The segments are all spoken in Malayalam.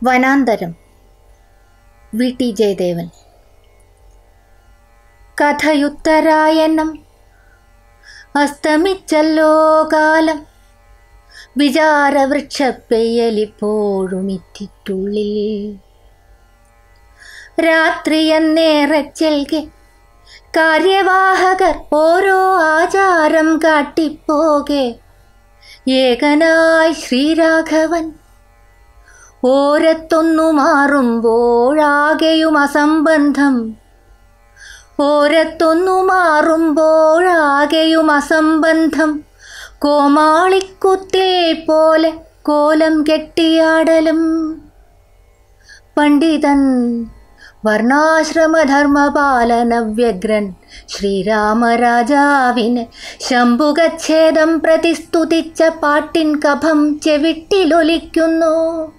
വനാന്തരം വി ടി ജയദേവൻ കഥയുത്തരായനം അസ്തമിച്ചല്ലോ കാലം വിചാരവൃക്ഷപ്പെയ്യലിപ്പോഴും ഇറ്റിറ്റുള്ളിൽ രാത്രിയെന്നേറെ ചെൽകെ കാര്യവാഹകർ ഓരോ ആചാരം കാട്ടിപ്പോകെ ഏകനായി ശ്രീരാഘവൻ ഓരത്തൊന്നു മാറുമ്പോഴാകെയും അസംബന്ധം ഓരത്തൊന്നു മാറുമ്പോഴാകെയും അസംബന്ധം കോമാളിക്കുത്തിൽ പോലെ കോലം കെട്ടിയാടലും പണ്ഡിതൻ വർണ്ണാശ്രമധർമ്മപാലനവ്യഗ്രൻ ശ്രീരാമരാജാവിന് ശംഭുകച്ഛേദം പ്രതിസ്തുതിച്ച പാട്ടിൻ കഫം ചെവിട്ടിലൊലിക്കുന്നു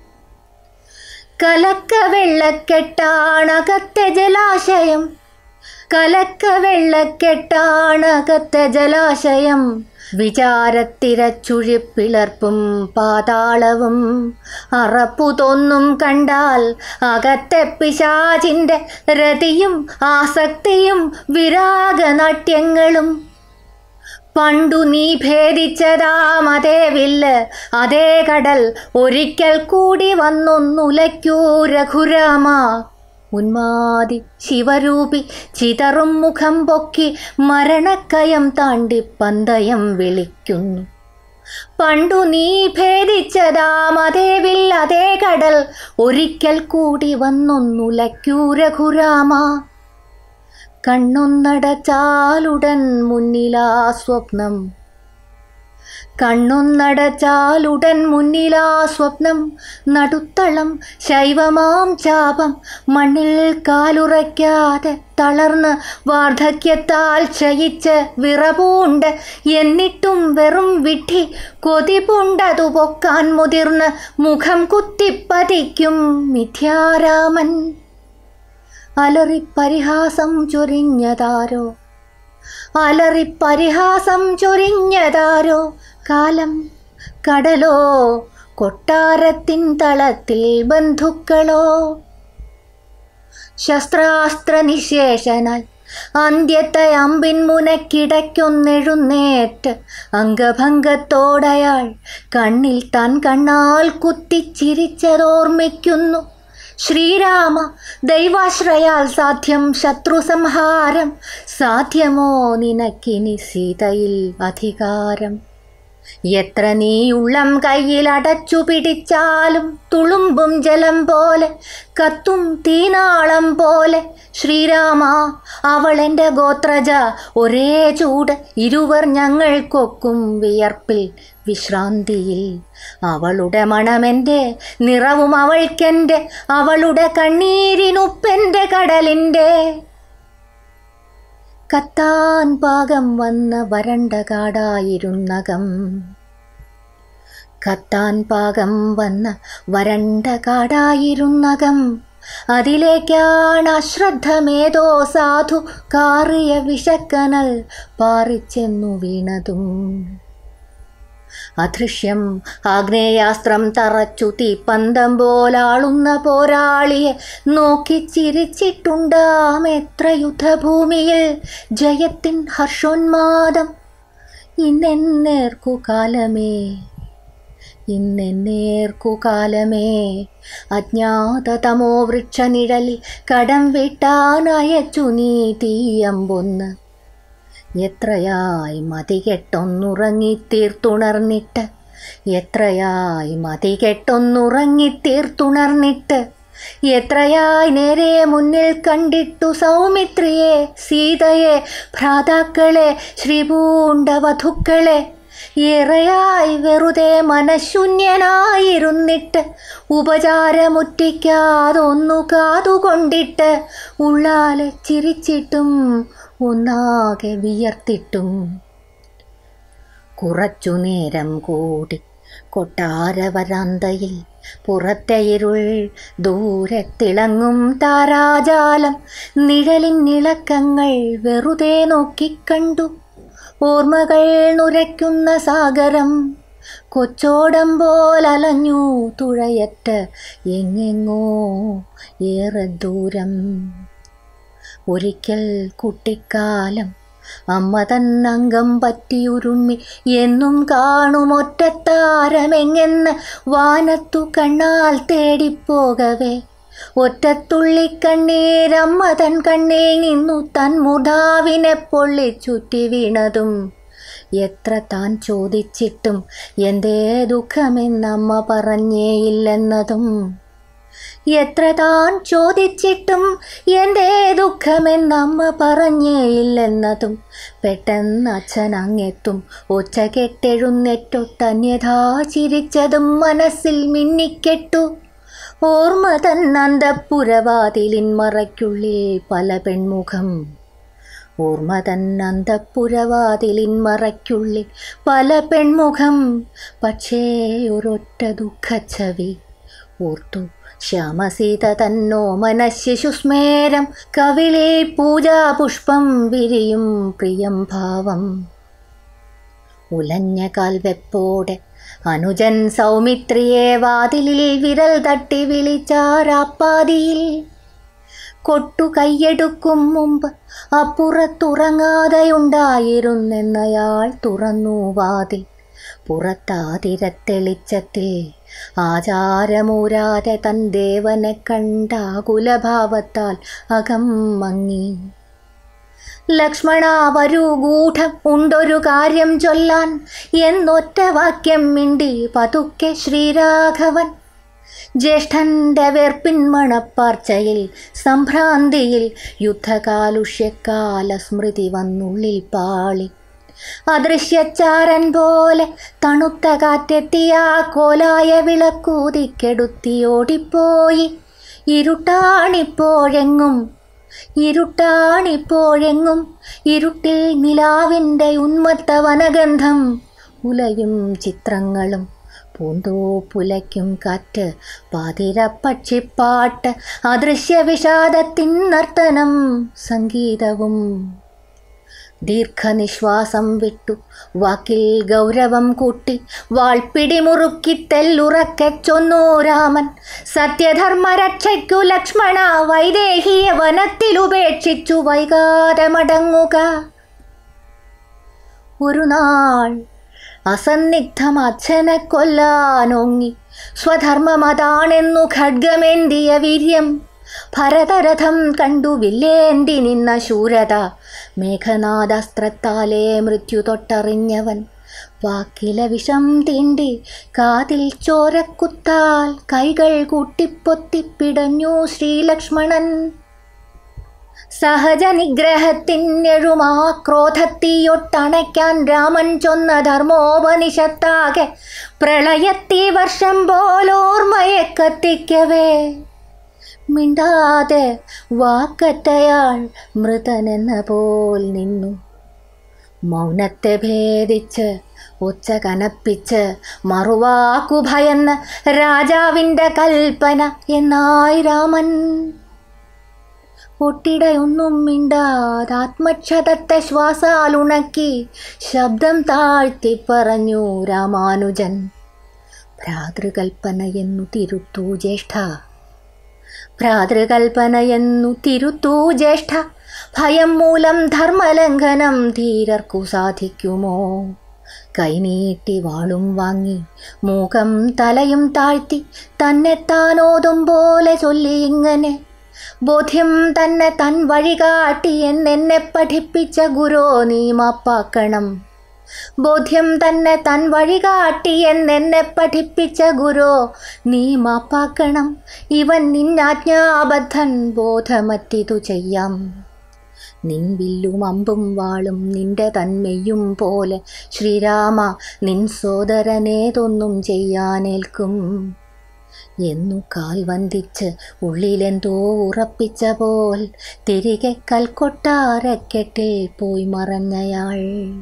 കലക്ക വെള്ളക്കെട്ടാണകത്തെ ജലാശയം കലക്ക വെള്ളക്കെട്ടാണകത്തെ ജലാശയം വിചാരത്തിരച്ചുഴിപ്പിളർപ്പും പാതാളവും അറപ്പു തോന്നും കണ്ടാൽ അകത്തെ പിശാചിൻ്റെ രതിയും ആസക്തിയും വിരാഗനാട്യങ്ങളും പണ്ടു നീ ഭേദിച്ചതാം അതേ വില്ല് അതേ കടൽ ഒരിക്കൽ കൂടി വന്നൊന്നുലയ്ക്കൂ രഘുരാമ ഉന്മാതി ശിവരൂപി ചിതറും മുഖം പൊക്കി മരണക്കയം താണ്ടി പന്തയം വിളിക്കുന്നു പണ്ടു നീ ഭേദിച്ചതാം അതേ വില്ല് അതേ കടൽ ഒരിക്കൽ കൂടി വന്നൊന്നുലയ്ക്കൂ രഘുരാമ കണ്ണൊന്നടച്ചാലുടൻ മുന്നിലാ സ്വപ്നം കണ്ണൊന്നടച്ചാലുടൻ മുന്നിലാ സ്വപ്നം നടുത്തളം ശൈവമാം ചാപം മണ്ണിൽ കാലുറയ്ക്കാതെ തളർന്ന് വാർദ്ധക്യത്താൽ ക്ഷയിച്ച് വിറപൂണ്ട് എന്നിട്ടും വെറും വിഡ്ഢി കൊതിപുണ്ടതു പൊക്കാൻ മുതിർന്ന് മുഖം കുത്തിപ്പതിക്കും മിഥ്യാരാമൻ അലറിപ്പരിഹാസം ചൊരിഞ്ഞതാരോ അലറിപ്പരിഹാസം ചൊരിഞ്ഞതാരോ കാലം കടലോ കൊട്ടാരത്തിൻ തളത്തിൽ ബന്ധുക്കളോ ശസ്ത്രാസ്ത്ര നിശേഷനായി അന്ത്യത്തെ അമ്പിൻ മുനക്കിടയ്ക്കൊന്നെഴുന്നേറ്റ് അംഗഭംഗത്തോടയാൾ കണ്ണിൽ താൻ കണ്ണാൽ കുത്തിച്ചിരിച്ചതോർമ്മിക്കുന്നു ശ്രീരാമ ദൈവാശ്രയാൽ സാധ്യം ശത്രു സംഹാരം സാധ്യമോ നിനക്കിനി സീതയിൽ അധികാരം എത്ര നീ ഉള്ളം കയ്യിൽ അടച്ചു പിടിച്ചാലും തുളുമ്പും ജലം പോലെ കത്തും തീനാളം പോലെ ശ്രീരാമ അവൾ എൻ്റെ ഗോത്രജ ഒരേ ചൂട് ഇരുവർ ഞങ്ങൾക്കൊക്കും വിയർപ്പിൽ വിശ്രാന്തിയിൽ അവളുടെ മണമെൻ്റെ നിറവും അവൾക്കെൻ്റെ അവളുടെ കണ്ണീരിനുപ്പെൻ്റെ കടലിൻ്റെ കത്താൻ പാകം വന്ന വരണ്ട കാടായിരുന്നകം കത്താൻ പാകം വന്ന വരണ്ട കാടായിരുന്നകം അതിലേക്കാണ് അശ്രദ്ധമേതോ സാധു കാറിയ വിഷക്കനൽ പാറിച്ചെന്നു വീണതും അദൃശ്യം ആഗ്നേയാസ്ത്രം തറച്ചു തീപ്പന്തം പോലാളുന്ന പോരാളിയെ നോക്കി ചിരിച്ചിട്ടുണ്ടാം എത്ര യുദ്ധഭൂമിയിൽ ജയത്തിൻ ഹർഷോന്മാദം ഇന്നെന്നേർക്കു കാലമേ ഇന്നെന്നേർക്കു കാലമേ അജ്ഞാതതമോ വൃക്ഷനിഴലിൽ കടം വിട്ടാനയച്ചു നീ തീയമ്പൊന്ന് എത്രയായി മതികെട്ടൊന്നുറങ്ങിത്തീർത്തുണർന്നിട്ട് എത്രയായി മതികെട്ടൊന്നുറങ്ങിത്തീർത്തുണർന്നിട്ട് എത്രയായി നേരെ മുന്നിൽ കണ്ടിട്ടു സൗമിത്രിയെ സീതയെ ഭ്രാതാക്കളെ ശ്രീപൂണ്ട വധുക്കളെ ഏറെയായി വെറുതെ മനശൂന്യനായിരുന്നിട്ട് ഉപചാരമുറ്റിക്കാതൊന്നു കാതുകൊണ്ടിട്ട് ഉള്ളാലെ ചിരിച്ചിട്ടും ഒന്നാകെ വിയർത്തിട്ടും കുറച്ചു നേരം കൂടി കൊട്ടാരവരാന്തയിൽ പുറത്തെ ഇരുൾ ദൂരെ തിളങ്ങും താരാജാലം നിഴലിൻ ഇളക്കങ്ങൾ വെറുതെ നോക്കിക്കണ്ടു ഓർമ്മകൾ നുരയ്ക്കുന്ന സാഗരം കൊച്ചോടം പോലലഞ്ഞു തുഴയറ്റ് എങ്ങെങ്ങോ ഏറെ ദൂരം ഒരിക്കൽ കുട്ടിക്കാലം അമ്മ തൻ അംഗം പറ്റിയുരുമ്മി എന്നും കാണുമൊറ്റത്താരമെങ്ങെന്ന് വാനത്തു കണ്ണാൽ തേടിപ്പോകവേ ഒറ്റത്തുള്ളി കണ്ണീരമ്മ തൻ കണ്ണിൽ നിന്നു തൻ മുതാവിനെ പൊള്ളി ചുറ്റി വീണതും എത്ര താൻ ചോദിച്ചിട്ടും എന്തേ ദുഃഖമെന്നമ്മ പറഞ്ഞേയില്ലെന്നതും എത്ര താൻ ചോദിച്ചിട്ടും എന്തേ ദുഃഖമെന്നമ്മ പറഞ്ഞേയില്ലെന്നതും പെട്ടെന്ന് അച്ഛൻ അങ്ങെത്തും ഒച്ച കെട്ടെഴുന്നേറ്റൊട്ടന്യഥാ ചിരിച്ചതും മനസ്സിൽ മിന്നിക്കെട്ടു ഓർമ്മ തൻ അന്തപ്പുരവാതിലിൻ മറയ്ക്കുള്ളിൽ പല പെൺമുഖം ഓർമ്മ തൻ അന്തപ്പുരവാതിലിൻ മറയ്ക്കുള്ളിൽ പല പെൺമുഖം പക്ഷേ ഒരൊറ്റ ദുഃഖച്ചവി ഓർത്തു ശ്യാമസീത തന്നോ മനശിശുസ്മേരം കവിളേ പൂജാപുഷ്പം വിരിയും പ്രിയം ഭാവം ഉലഞ്ഞ കാൽവെപ്പോടെ അനുജൻ സൗമിത്രിയെ വാതിലിൽ വിരൽ തട്ടി വിളിച്ചാരാപ്പാതിയിൽ കൊട്ടു കൈയെടുക്കും മുമ്പ് അപ്പുറത്തുറങ്ങാതെയുണ്ടായിരുന്നെന്നയാൾ തുറന്നു വാതിൽ പുറത്താതിരത്തെളിച്ചത്തിൽ ആചാരമൂരാതെ തൻ ദേവനെ കണ്ടാകുലഭാവത്താൽ അകം മങ്ങി ലക്ഷ്മണ വരൂ ഗൂഢം ഉണ്ടൊരു കാര്യം ചൊല്ലാൻ എന്നൊറ്റ വാക്യം മിണ്ടി പതുക്കെ ശ്രീരാഘവൻ ജ്യേഷ്ഠന്റെ വേർപ്പിൻ മണപ്പാർച്ചയിൽ സംഭ്രാന്തിയിൽ യുദ്ധകാലുഷ്യക്കാല സ്മൃതി വന്നുള്ളിൽ പാളി അദൃശ്യച്ചാരൻ പോലെ തണുത്ത കാറ്റെത്തിയ കോലായ വിളക്കൂതിക്കെടുത്തി ഓടിപ്പോയി ഇരുട്ടാണിപ്പോഴെങ്ങും ഇരുട്ടാണിപ്പോഴെങ്ങും ഇരുട്ടിൽ നിലാവിൻ്റെ ഉന്മത്ത വനഗന്ധം ഉലയും ചിത്രങ്ങളും പൂന്തോ പുലയ്ക്കും കാറ്റ് പാതിരപ്പക്ഷിപ്പാട്ട് അദൃശ്യ വിഷാദത്തിൻ നർത്തനം സംഗീതവും ദീർഘനിശ്വാസം വിട്ടു വാക്കിൽ ഗൗരവം കൂട്ടി വാൾപ്പിടി മുറുക്കി തെല്ലുറക്കെ ചൊന്നു രാമൻ സത്യധർമ്മരക്ഷയ്ക്കു ലക്ഷ്മണ വൈദേഹിയ വനത്തിലുപേക്ഷിച്ചു വൈകാതെ മടങ്ങുക ഒരു നാൾ അസന്നിഗ്ധം അച്ഛനെ കൊല്ലാനൊങ്ങി സ്വധർമ്മമതാണെന്നു ഖഡ്ഗമേന്തിയ വീര്യം ഭരതരഥം കണ്ടു വില്ലേന്തി നിന്ന ശൂരത മേഘനാദസ്ത്രത്താലേ മൃത്യു തൊട്ടറിഞ്ഞവൻ വാക്കില വിഷം തീണ്ടി കാതിൽ ചോരക്കുത്താൽ കൈകൾ കൂട്ടിപ്പൊത്തിപ്പിടഞ്ഞു ശ്രീലക്ഷ്മണൻ സഹജ നിഗ്രഹത്തിനെഴുമാ ക്രോധത്തീയൊട്ടണയ്ക്കാൻ രാമൻ ചൊന്ന ധർമ്മോപനിഷത്താകെ പ്രളയത്തീ വർഷം പോലോർമ്മയെ കത്തിക്കവേ മിണ്ടാതെ വാക്കറ്റയാൾ മൃതനെന്ന പോൽ നിന്നു മൗനത്തെ ഭേദിച്ച് ഒച്ച കനപ്പിച്ച് മറുവാക്കു ഭയന്ന് രാജാവിൻ്റെ കൽപ്പന എന്നായി രാമൻ ഒട്ടിടയൊന്നും മിണ്ടാതെ ആത്മക്ഷതത്തെ ശ്വാസാലുണക്കി ശബ്ദം താഴ്ത്തി പറഞ്ഞു രാമാനുജൻ ഭ്രാതൃകൽപ്പനയെന്നു തിരുത്തു ജ്യേഷ്ഠ ഭ്രാതൃകൽപ്പനയെന്നു തിരുത്തു ജ്യേഷ്ഠ ഭയം മൂലം ധർമ്മലംഘനം ധീരർക്കു സാധിക്കുമോ കൈനീട്ടി വാളും വാങ്ങി മൂകം തലയും താഴ്ത്തി തന്നെ താനോതും പോലെ ചൊല്ലി ഇങ്ങനെ ബോധ്യം തന്നെ തൻ വഴികാട്ടി എന്നെന്നെ പഠിപ്പിച്ച ഗുരോ നീ മാപ്പാക്കണം ബോധ്യം തന്നെ തൻ വഴികാട്ടി എന്നെന്നെ പഠിപ്പിച്ച ഗുരോ നീ മാപ്പാക്കണം ഇവൻ നിന്നാജ്ഞാബദ്ധൻ ബോധമറ്റിതു ചെയ്യാം നിൻ വില്ലും അമ്പും വാളും നിന്റെ തന്മയും പോലെ ശ്രീരാമ നിൻ സോദരനേതൊന്നും ചെയ്യാനേൽക്കും എന്നു കാൽ വന്ദിച്ച് ഉള്ളിലെന്തോ ഉറപ്പിച്ച പോൽ തിരികെ കൽക്കൊട്ടാരക്കെട്ടിൽ പോയി മറഞ്ഞയാൾ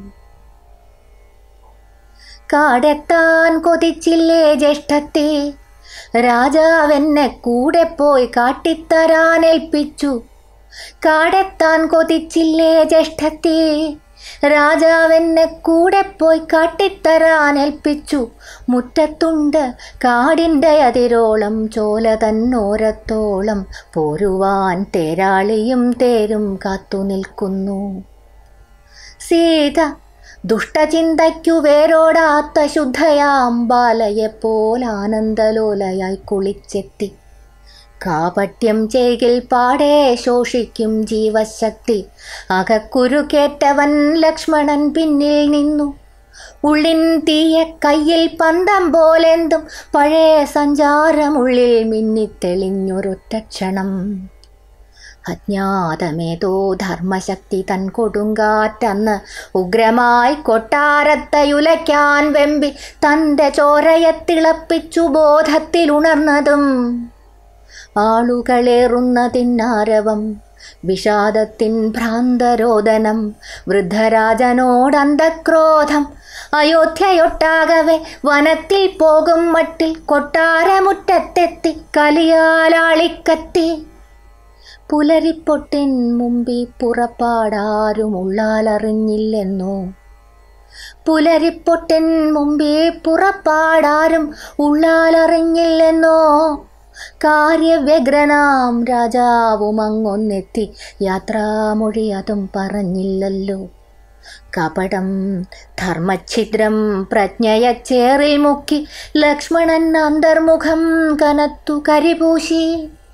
കാടെത്താൻ കൊതിച്ചില്ലേ ജ്യേഷ്ഠത്തെ രാജാവെന്നെ കൂടെ പോയി കാട്ടിത്തരാനേൽപ്പിച്ചു കാടെത്താൻ കൊതിച്ചില്ലേ ജ്യേഷ്ഠത്തെ രാജാവെന്നെ കൂടെ പോയി കാട്ടിത്തരാൻ ഏൽപ്പിച്ചു മുറ്റത്തുണ്ട് കാടിൻ്റെ അതിരോളം ചോല തന്നോരത്തോളം പോരുവാൻ തേരാളിയും തേരും കാത്തു നിൽക്കുന്നു സീത ദുഷ്ടചിന്തയ്ക്കു വേരോടാത്ത ശുദ്ധയാം ബാലയെപ്പോൾ ആനന്ദലോലയായി കുളിച്ചെത്തി കാപട്യം ചെയ്കിൽ പാടെ ശോഷിക്കും ജീവശക്തി അകക്കുരുക്കേറ്റവൻ ലക്ഷ്മണൻ പിന്നിൽ നിന്നു ഉള്ളിൻ തീയ കയ്യിൽ പന്തം പോലെന്തും പഴയ സഞ്ചാരമുള്ളിൽ മിന്നിത്തെളിഞ്ഞൊരൊറ്റ ക്ഷണം അജ്ഞാതമേതോ ധർമ്മശക്തി തൻ കൊടുങ്കാറ്റന്ന് ഉഗ്രമായി കൊട്ടാരത്തയുലയ്ക്കാൻ വെമ്പി തൻ്റെ ചോരയെ തിളപ്പിച്ചു ബോധത്തിലുണർന്നതും ആളുകളേറുന്നതിന്നാരവം വിഷാദത്തിൻ ഭ്രാന്തരോദനം വൃദ്ധരാജനോടന്തക്രോധം അയോധ്യയൊട്ടാകവെ വനത്തിൽ പോകും മട്ടിൽ കൊട്ടാരമുറ്റത്തെത്തി കലിയാലാളിക്കത്തി പുലരിപ്പൊട്ടിൻ മുമ്പി പുറപ്പാടാരുമുള്ളാലറിഞ്ഞില്ലെന്നോ പുലരിപ്പൊട്ടിൻ മുമ്പേ പുറപ്പാടാരും ഉള്ളാലറിഞ്ഞില്ലെന്നോ കാര്യവ്യഗ്രനാം രാജാവും അങ്ങൊന്നെത്തി യാത്രാമൊഴി അതും പറഞ്ഞില്ലല്ലോ കപടം ധർമ്മഛിദ്രം പ്രജ്ഞയ ചേറിൽ മുക്കി ലക്ഷ്മണൻ അന്തർമുഖം കനത്തു കരിപൂശി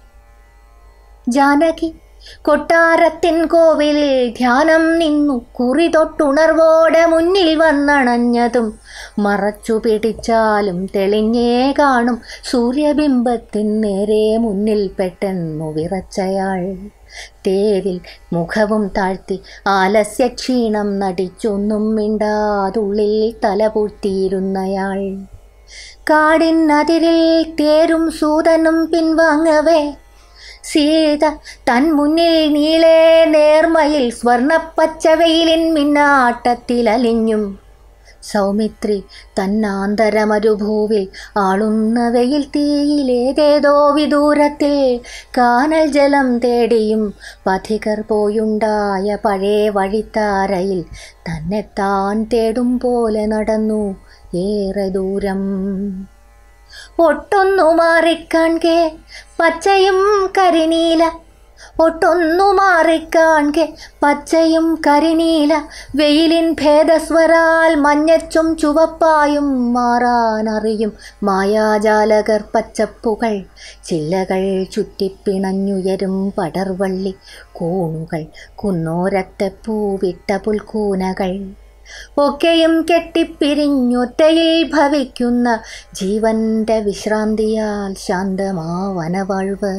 ജാനകി കൊട്ടാരത്തിൻ കോവിലിൽ ധ്യാനം നിന്നു കുറി തൊട്ടുണർവോടെ മുന്നിൽ വന്നണഞ്ഞതും മറച്ചു പിടിച്ചാലും തെളിഞ്ഞേ കാണും സൂര്യബിംബത്തിൻ നേരെ മുന്നിൽ പെട്ടെന്നു വിറച്ചയാൾ തേരിൽ മുഖവും താഴ്ത്തി ആലസ്യക്ഷീണം നടിച്ചൊന്നും മിണ്ടാതുള്ളിൽ തലപൂഴ്ത്തിയിരുന്നയാൾ കാടിനതിരിൽ തേരും സൂതനും പിൻവാങ്ങവേ സീത തൻ മുന്നിൽ നീളേ നേർമയിൽ സ്വർണപ്പച്ചവെയിലിൻ മിന്നാട്ടത്തിലലിഞ്ഞും സൗമിത്രി തന്നാന്തരമരുഭൂവിൽ ആളുന്ന വെയിൽ തീയിലേതേതോ വിദൂരത്തിൽ കാനൽ ജലം തേടിയും പഥികർ പോയുണ്ടായ പഴയ വഴിത്താരയിൽ തന്നെ താൻ തേടും പോലെ നടന്നു ഏറെ ദൂരം ഒട്ടൊന്നു മാറിക്കാൺകെ പച്ചയും കരിനീല ഒട്ടൊന്നു മാറിക്കാൺകെ പച്ചയും കരിനീല വെയിലിൻ ഭേദസ്വരാൽ മഞ്ഞച്ചും ചുവപ്പായും മാറാനറിയും മായാജാലകർ പച്ചപ്പുകൾ ചില്ലകൾ ചുറ്റിപ്പിണഞ്ഞുയരും പടർവള്ളി കൂണുകൾ കുന്നോരത്തെ പൂവിട്ട പുൽക്കൂനകൾ ഒക്കെയും കെട്ടിപ്പിരിഞ്ഞൊറ്റയിൽ ഭവിക്കുന്ന ജീവന്റെ വിശ്രാന്തിയാൽ ശാന്തമാ വനവാഴ്വ്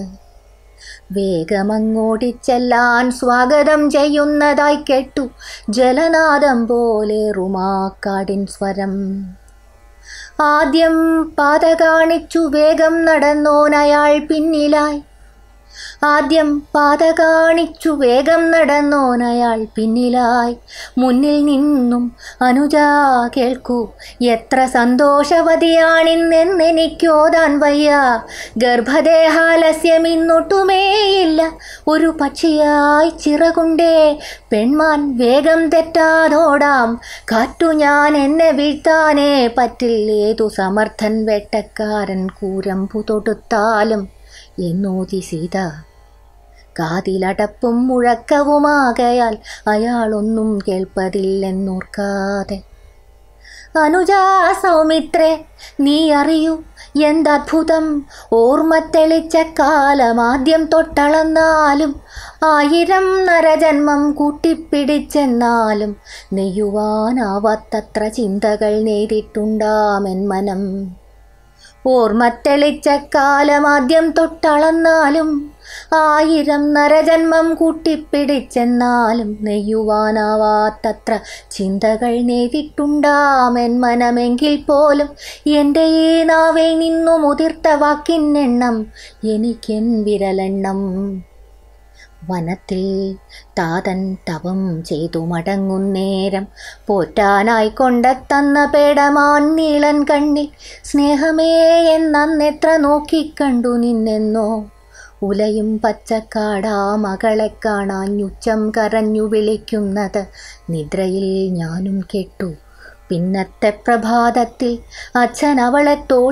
വേഗമങ്ങോടിച്ചെല്ലാൻ സ്വാഗതം ചെയ്യുന്നതായി കേട്ടു ജലനാദം പോലെ റുമാക്കാടിൻ സ്വരം ആദ്യം പാത കാണിച്ചു വേഗം നടന്നോനയാൾ പിന്നിലായി ആദ്യം പാത കാണിച്ചു വേഗം നടന്നോനയാൾ പിന്നിലായി മുന്നിൽ നിന്നും അനുജ കേൾക്കൂ എത്ര സന്തോഷവതിയാണിന്നെന്നെനിക്കോതാൻ വയ്യ ഗർഭദേഹാലസ്യം ഇന്നൊട്ടുമേയില്ല ഒരു പക്ഷിയായി ചിറകുണ്ടേ പെൺമാൻ വേഗം തെറ്റാതോടാം കാറ്റു ഞാൻ എന്നെ വീഴ്ത്താനേ പറ്റില്ലേതു സമർത്ഥൻ വേട്ടക്കാരൻ കൂരമ്പു തൊടുത്താലും എന്നോതി സീത കാതിലടപ്പും മുഴക്കവുമാകയാൽ അയാളൊന്നും കേൾപ്പതില്ലെന്നോർക്കാതെ അനുജാ സൗമിത്രേ നീ അറിയൂ എന്തത്ഭുതം ഓർമ്മ തെളിച്ച കാലം ആദ്യം തൊട്ടളന്നാലും ആയിരം നരജന്മം കൂട്ടിപ്പിടിച്ചെന്നാലും നെയ്യുവാനാവാത്തത്ര ചിന്തകൾ നേരിട്ടുണ്ടാമെൻ മനം ഓർമ്മ തെളിച്ച കാലം ആദ്യം തൊട്ടളന്നാലും ആയിരം നരജന്മം കൂട്ടിപ്പിടിച്ചെന്നാലും നെയ്യുവാനാവാത്തത്ര ചിന്തകൾ നേരിട്ടുണ്ടാമെൻ മനമെങ്കിൽ പോലും എൻ്റെ ഈ നാവിൽ നിന്നു മുതിർത്ത വാക്കിനെണ്ണം എനിക്കെൻ വിരലെണ്ണം വനത്തിൽ താതൻ തപം ചെയ്തു മടങ്ങുന്നേരം പോറ്റാനായി കൊണ്ടെത്തന്ന പേടമാൻ നീളൻ കണ്ണിൽ സ്നേഹമേ എന്നന്നെത്ര നോക്കിക്കണ്ടു നിന്നെന്നോ ഉലയും പച്ചക്കാടാ മകളെ കാണാഞ്ഞുച്ചം കരഞ്ഞു വിളിക്കുന്നത് നിദ്രയിൽ ഞാനും കേട്ടു പിന്നത്തെ പ്രഭാതത്തിൽ അച്ഛൻ അവളെ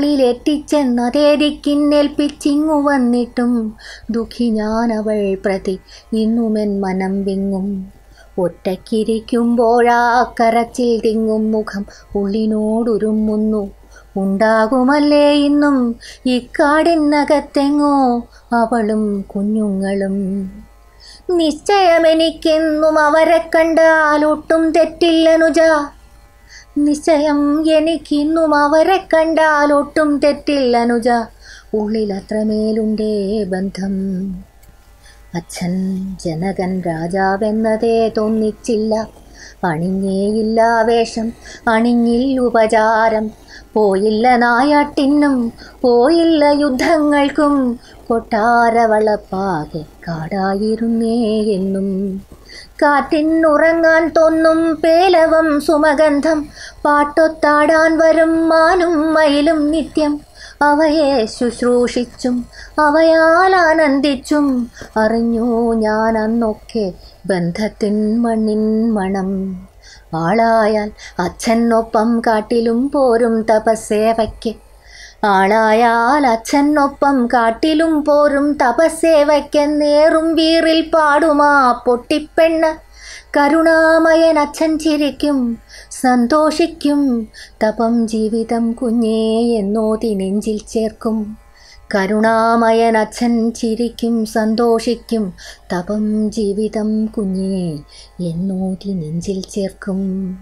തോളിലെത്തിച്ചെന്നതേദിക്കിന്നേൽപ്പിച്ചിങ്ങു വന്നിട്ടും ദുഃഖി ഞാൻ അവൾ പ്രതി ഇന്നുമെൻ മനം വിങ്ങും ഒറ്റയ്ക്കിരിക്കുമ്പോഴാ കരച്ചിൽ തിങ്ങും മുഖം ഉള്ളിനോടുരുമ്മുന്നു ഉണ്ടാകുമല്ലേ ഇന്നും ഇക്കാടിനകത്തെങ്ങോ അവളും കുഞ്ഞുങ്ങളും നിശ്ചയമെനിക്കെന്നും അവരെ കണ്ടാൽ ഒട്ടും തെറ്റില്ലനുജ നിശ്ചയം എനിക്കിന്നും അവരെ കണ്ടാൽ ഒട്ടും തെറ്റില്ലനുജ ഉള്ളിലത്രമേലുണ്ടേ ബന്ധം അച്ഛൻ ജനകൻ രാജാവെന്നതേ തോന്നിച്ചില്ല അണിഞ്ഞേയില്ല വേഷം അണിഞ്ഞില്ല ഉപചാരം പോയില്ല നായാട്ടിനും പോയില്ല യുദ്ധങ്ങൾക്കും കൊട്ടാരവളപ്പാകെ കാടായിരുന്നേ എന്നും കാറ്റിനുറങ്ങാൻ തോന്നും പേലവം സുമഗന്ധം പാട്ടൊത്താടാൻ വരും മാനും മയിലും നിത്യം അവയെ ശുശ്രൂഷിച്ചും അവയാൽ ആനന്ദിച്ചും അറിഞ്ഞു ഞാൻ അന്നൊക്കെ ബന്ധത്തിൻ മണ്ണിൻ മണം ആളായാൽ അച്ഛനൊപ്പം കാട്ടിലും പോരും തപസ്സേവയ്ക്ക് ആളായാൽ അച്ഛനൊപ്പം കാട്ടിലും പോരും തപസ്സേവയ്ക്ക് നേറും വീറിൽ പാടുമാ പൊട്ടിപ്പെണ്ണ് കരുണാമയൻ അച്ഛൻ ചിരിക്കും സന്തോഷിക്കും തപം ജീവിതം കുഞ്ഞേ എന്നോതി നെഞ്ചിൽ ചേർക്കും കരുണാമയൻ അച്ഛൻ ചിരിക്കും സന്തോഷിക്കും തപം ജീവിതം കുഞ്ഞേ എന്നോതി നെഞ്ചിൽ ചേർക്കും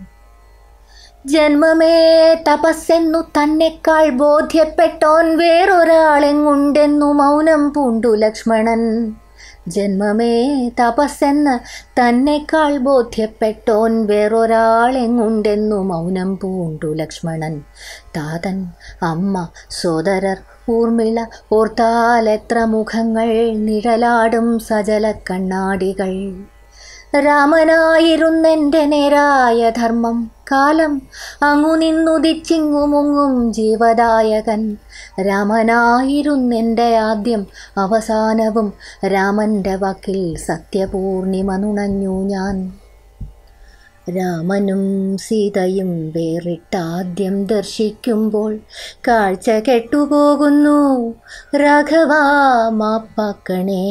ജന്മമേ തപസ്സെന്നു തന്നെക്കാൾ ബോധ്യപ്പെട്ടോൻ വേറൊരാളെങ്ങുണ്ടെന്നു മൗനം പൂണ്ടു ലക്ഷ്മണൻ ജന്മമേ തപസ്സെന്ന് തന്നെക്കാൾ ബോധ്യപ്പെട്ടോൻ വേറൊരാളെങ്ങുണ്ടെന്നു മൗനം പൂണ്ടു ലക്ഷ്മണൻ താതൻ അമ്മ സോദരർ ഊർമിള ഓർത്താലെത്ര മുഖങ്ങൾ നിഴലാടും സജല കണ്ണാടികൾ രാമനായിരുന്നെൻ്റെ നേരായ ധർമ്മം കാലം അങ്ങു നിന്നുദിച്ചിങ്ങു മുങ്ങും ജീവദായകൻ രാമനായിരുന്നെൻ്റെ ആദ്യം അവസാനവും രാമൻ്റെ വാക്കിൽ സത്യപൂർണിമ നുണഞ്ഞു ഞാൻ രാമനും സീതയും വേറിട്ടാദ്യം ദർശിക്കുമ്പോൾ കാഴ്ച കെട്ടുപോകുന്നു രാഘവ മാപ്പാക്കണേ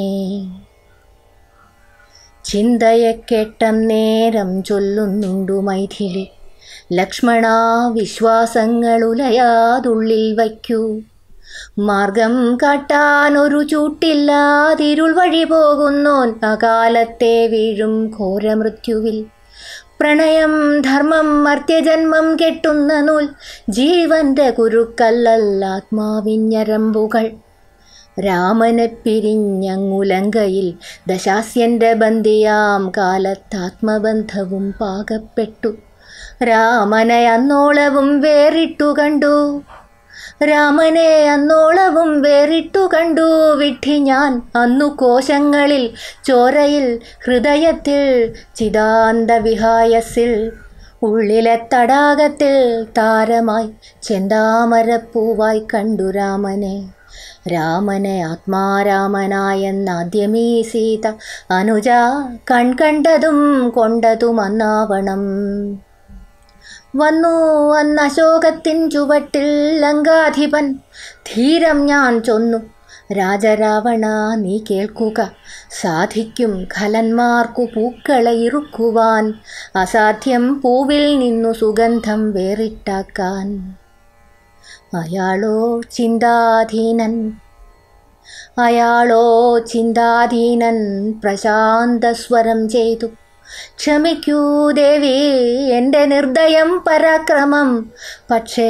ചിന്തയെ കേട്ടം നേരം ചൊല്ലുന്നുണ്ടു മൈഥിലി ലക്ഷ്മണ വിശ്വാസങ്ങളുലയാതുള്ളിൽ വയ്ക്കൂ മാർഗം കാട്ടാൻ ഒരു ചൂട്ടില്ലാതിരുൾ വഴി പോകുന്നോൻ അകാലത്തെ വീഴും ഘോരമൃത്യുവിൽ പ്രണയം ധർമ്മം മർത്യജന്മം കെട്ടുന്ന നൂൽ ജീവന്റെ കുരുക്കല്ലല്ല ആത്മാവിഞ്ഞരമ്പുകൾ രാമനെ പിരിഞ്ഞങ്ങുലങ്കയിൽ ദശാസ്യന്റെ ബന്ദിയാം കാലത്താത്മബന്ധവും പാകപ്പെട്ടു രാമനെ അന്നോളവും വേറിട്ടു കണ്ടു രാമനെ അന്നോളവും വേറിട്ടു കണ്ടു വിഡ്ഢി ഞാൻ അന്നു കോശങ്ങളിൽ ചോരയിൽ ഹൃദയത്തിൽ ചിതാന്ത വിഹായസിൽ ഉള്ളിലെ തടാകത്തിൽ താരമായി ചെന്താമരപ്പൂവായി കണ്ടു രാമനെ രാമനെ ആത്മാരാമനായെന്നാദ്യമീ സീത അനുജ കൺകണ്ടതും കൊണ്ടതും അന്നാവണം വന്നു അന്ന് അശോകത്തിൻ ചുവട്ടിൽ ലങ്കാധിപൻ ധീരം ഞാൻ ചൊന്നു രാജരാവണ നീ കേൾക്കുക സാധിക്കും ഖലന്മാർക്കു പൂക്കളെ ഇറുക്കുവാൻ അസാധ്യം പൂവിൽ നിന്നു സുഗന്ധം വേറിട്ടാക്കാൻ അയാളോ ചിന്താധീനൻ അയാളോ ചിന്താധീനൻ പ്രശാന്തസ്വരം ചെയ്തു ക്ഷമിക്കൂ ദേവി എൻ്റെ നിർദ്ദയം പരാക്രമം പക്ഷേ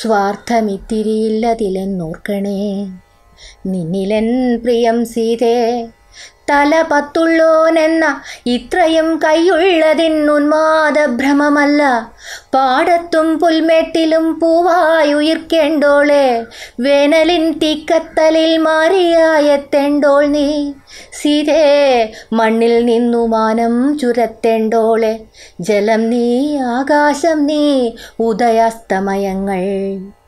സ്വാർത്ഥമിത്തിരിയില്ലതിലെന്നോർക്കണേ നിന്നിലെൻ പ്രിയം സീതേ തല പത്തുള്ളോനെന്ന ഇത്രയും കൈയുള്ളതിനുന്മാദഭ്രമമല്ല പാടത്തും പുൽമേട്ടിലും പൂവായുയിർക്കേണ്ടോളെ വേനലിൻ തീക്കത്തലിൽ മാറിയായെത്തേണ്ടോൾ നീ സീതേ മണ്ണിൽ നിന്നു മാനം ചുരത്തേണ്ടോളെ ജലം നീ ആകാശം നീ ഉദയാസ്തമയങ്ങൾ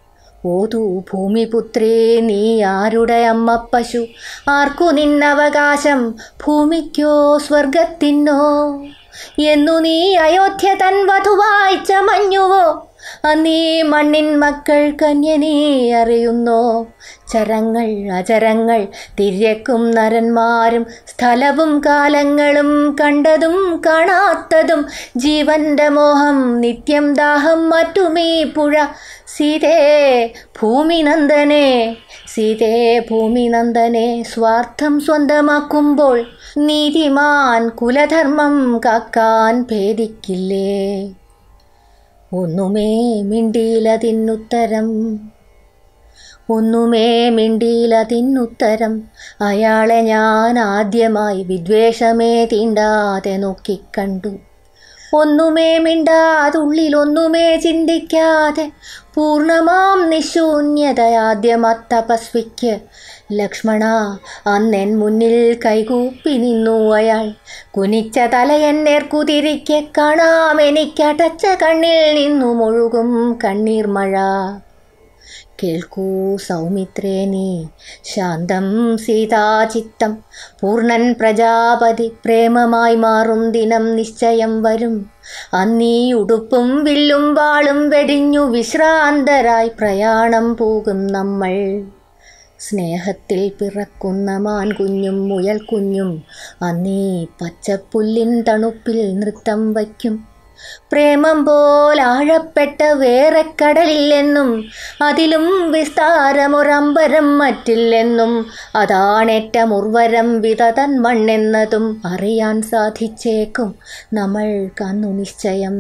ഓതു ഭൂമിപുത്രേ നീ ആരുടെ അമ്മ പശു ആർക്കു നിന്നവകാശം ഭൂമിക്കോ സ്വർഗത്തിനോ എന്നു നീ അയോധ്യ തൻ വധുവായി ചമഞ്ഞുവോ അന്നീ മണ്ണിൻ മക്കൾ കന്യനീ അറിയുന്നോ ചരങ്ങൾ അചരങ്ങൾ തിര്യക്കും നരന്മാരും സ്ഥലവും കാലങ്ങളും കണ്ടതും കാണാത്തതും ജീവന്റെ മോഹം നിത്യം ദാഹം മറ്റുമീ പുഴ സീതേ ഭൂമിനന്ദനെ സീതേ ഭൂമിനന്ദനെ സ്വാർത്ഥം സ്വന്തമാക്കുമ്പോൾ നീതിമാൻ കുലധർമ്മം കാക്കാൻ ഭേദിക്കില്ലേ ഒന്നുമേ മിണ്ടിയിലതിനുത്തരം ഒന്നുമേ മിണ്ടിയിലതിനുത്തരം അയാളെ ഞാൻ ആദ്യമായി വിദ്വേഷമേ തീണ്ടാതെ നോക്കിക്കണ്ടു ഒന്നുമേ മിണ്ടാതുള്ളിലൊന്നുമേ ചിന്തിക്കാതെ പൂർണ്ണമാം നിശൂന്യതയാദ്യമ തപസ്വിക്ക് ലക്ഷ്മണ അന്നെൻ മുന്നിൽ കൈകൂപ്പി നിന്നു അയാൾ കുനിച്ച തലയൻ നേർക്കുതിരിക്കെ കാണാം എനിക്കടച്ച കണ്ണിൽ നിന്നു മുഴുകും കണ്ണീർ മഴ കേൾക്കൂ സൗമിത്രേ നീ ശാന്തം സീതാചിത്തം പൂർണ്ണൻ പ്രജാപതി പ്രേമമായി മാറും ദിനം നിശ്ചയം വരും അന്നീ ഉടുപ്പും വില്ലും വാളും വെടിഞ്ഞു വിശ്രാന്തരായി പ്രയാണം പോകും നമ്മൾ സ്നേഹത്തിൽ പിറക്കുന്ന മാൻകുഞ്ഞും മുയൽ കുഞ്ഞും അന്നീ പച്ചപ്പുല്ലിൻ തണുപ്പിൽ നൃത്തം വയ്ക്കും പ്രേമം പോൽ ആഴപ്പെട്ട വേറെ കടലില്ലെന്നും അതിലും വിസ്താരമൊരമ്പരം മറ്റില്ലെന്നും അതാണേറ്റം ഉർവരം വിതതൻ മണ്ണെന്നതും അറിയാൻ സാധിച്ചേക്കും നമ്മൾക്കന്നു നിശ്ചയം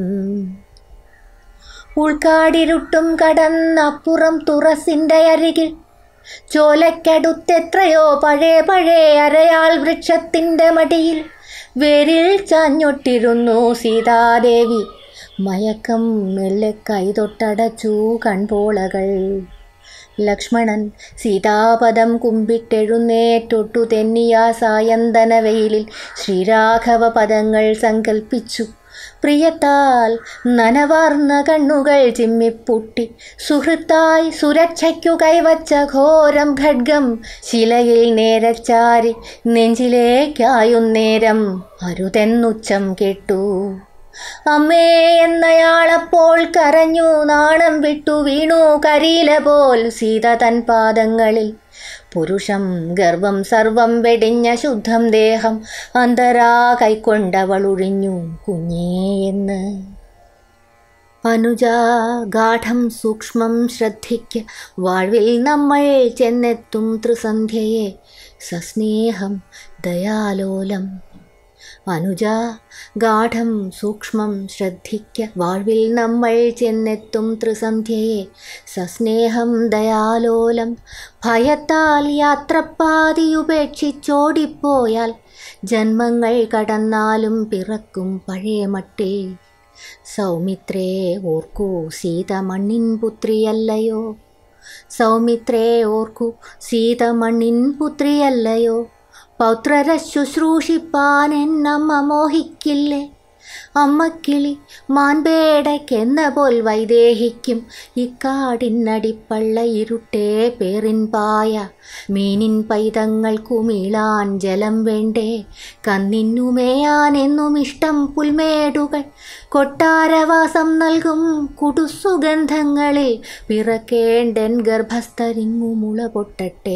ഉൾക്കാടിരുട്ടും കടന്നപ്പുറം തുറസിൻ്റെ അരികിൽ ചോലക്കടുത്തെത്രയോ പഴയ പഴയ അരയാൽ വൃക്ഷത്തിൻ്റെ മടിയിൽ വേരിൽ ചാഞ്ഞൊട്ടിരുന്നു സീതാദേവി മയക്കം മെല്ലെ കൈതൊട്ടടച്ചു കൺപോളകൾ ലക്ഷ്മണൻ സീതാപദം കുമ്പിട്ടെഴുന്നേറ്റൊട്ടു തെന്നിയ സായന്തന വെയിലിൽ ശ്രീരാഘവ പദങ്ങൾ സങ്കൽപ്പിച്ചു പ്രിയത്താൽ നനവാർന്ന കണ്ണുകൾ ചിമ്മിപ്പുട്ടി സുഹൃത്തായി സുരക്ഷയ്ക്കു കൈവച്ച ഘോരം ഖഡ്ഗം ശിലയിൽ നേരച്ചാരി നെഞ്ചിലേക്കായുന്നേരം അരുതെന്നുച്ചം കേട്ടു അമ്മേ എന്നയാളപ്പോൾ കരഞ്ഞു നാണം വിട്ടു വീണു കരിയില പോൽ സീത തൻ പാദങ്ങളിൽ പുരുഷം ഗർവം സർവം വെടിഞ്ഞ ശുദ്ധം ദേഹം അന്തരാ കൈക്കൊണ്ടവളൊഴിഞ്ഞു കുഞ്ഞേ എന്ന് അനുജ ഗാഠം സൂക്ഷ്മം ശ്രദ്ധിക്ക് വാഴ്വിൽ നമ്മൾ ചെന്നെത്തും ത്രിസന്ധ്യയെ സസ്നേഹം ദയാലോലം അനുജ ഗാഠം സൂക്ഷ്മം ശ്രദ്ധിക്ക വാഴ്വിൽ നമ്മൾ ചെന്നെത്തും ത്രിസന്ധ്യയെ സസ്നേഹം ദയാലോലം ഭയത്താൽ യാത്രപ്പാതിയുപേക്ഷിച്ചോടിപ്പോയാൽ ജന്മങ്ങൾ കടന്നാലും പിറക്കും പഴയ മട്ടിൽ സൗമിത്രേ ഓർക്കൂ സീത മണ്ണിൻ പുത്രിയല്ലയോ സൗമിത്രേ ഓർക്കൂ സീത മണ്ണിൻ പുത്രിയല്ലയോ പൗത്രരെ ശുശ്രൂഷിപ്പാൻ എന്നമ്മ മോഹിക്കില്ലേ അമ്മക്കിളി മാൻപേടയ്ക്കെന്ന പോൽ വൈദേഹിക്കും ഇക്കാടിനടിപ്പള്ള ഇരുട്ടേ പേറിൻ പായ മീനിൻ പൈതങ്ങൾക്കു മീളാൻ ജലം വേണ്ടേ കന്നിന്നുമേയാൻ എന്നും ഇഷ്ടം പുൽമേടുകൾ കൊട്ടാരവാസം നൽകും കുടുസുഗന്ധങ്ങളിൽ പിറക്കേണ്ടൻ ഗർഭസ്ഥരിങ്ങു മുള പൊട്ടട്ടെ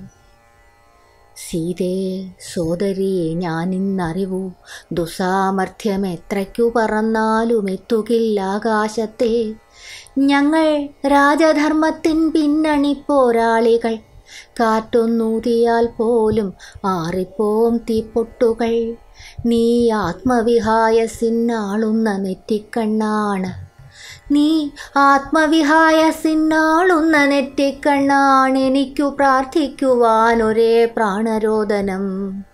സീതേ സോദരി ഞാനിന്നറിവു ദുസാമർഥ്യം എത്രയ്ക്കു പറന്നാലും എത്തുകില്ല ആകാശത്തെ ഞങ്ങൾ രാജധർമ്മത്തിൻ പിന്നണി പോരാളികൾ കാറ്റൊന്നൂതിയാൽ പോലും ആറിപ്പോം തീപ്പൊട്ടുകൾ നീ ആത്മവിഹായസിന്നാളുന്ന നെറ്റിക്കണ്ണാണ് നീ ആത്മവിഹായസിന്നാളുന്ന നെറ്റിക്കണ്ണാണ് എനിക്കു പ്രാർത്ഥിക്കുവാൻ ഒരേ പ്രാണരോദനം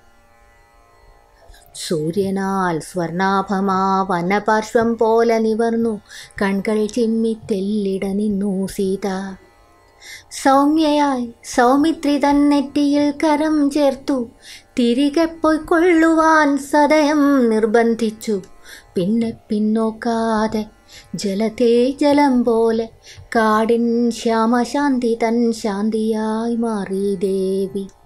സൂര്യനാൽ സ്വർണാഭമാ വനപാർശ്വം പോലെ നിവർന്നു കൺകൾ ചിമ്മി തെല്ലിട നിന്നു സീത സൗമ്യയായി സൗമിത്രി തന്നെറ്റിയിൽ കരം ചേർത്തു തിരികെ പോയിക്കൊള്ളുവാൻ സദയം നിർബന്ധിച്ചു പിന്നെ പിന്നോക്കാതെ ജലത്തെ ജലം പോലെ കാടിൻ ശ്യാമശാന്തി തൻ ശാന്തിയായി മാറി ദേവി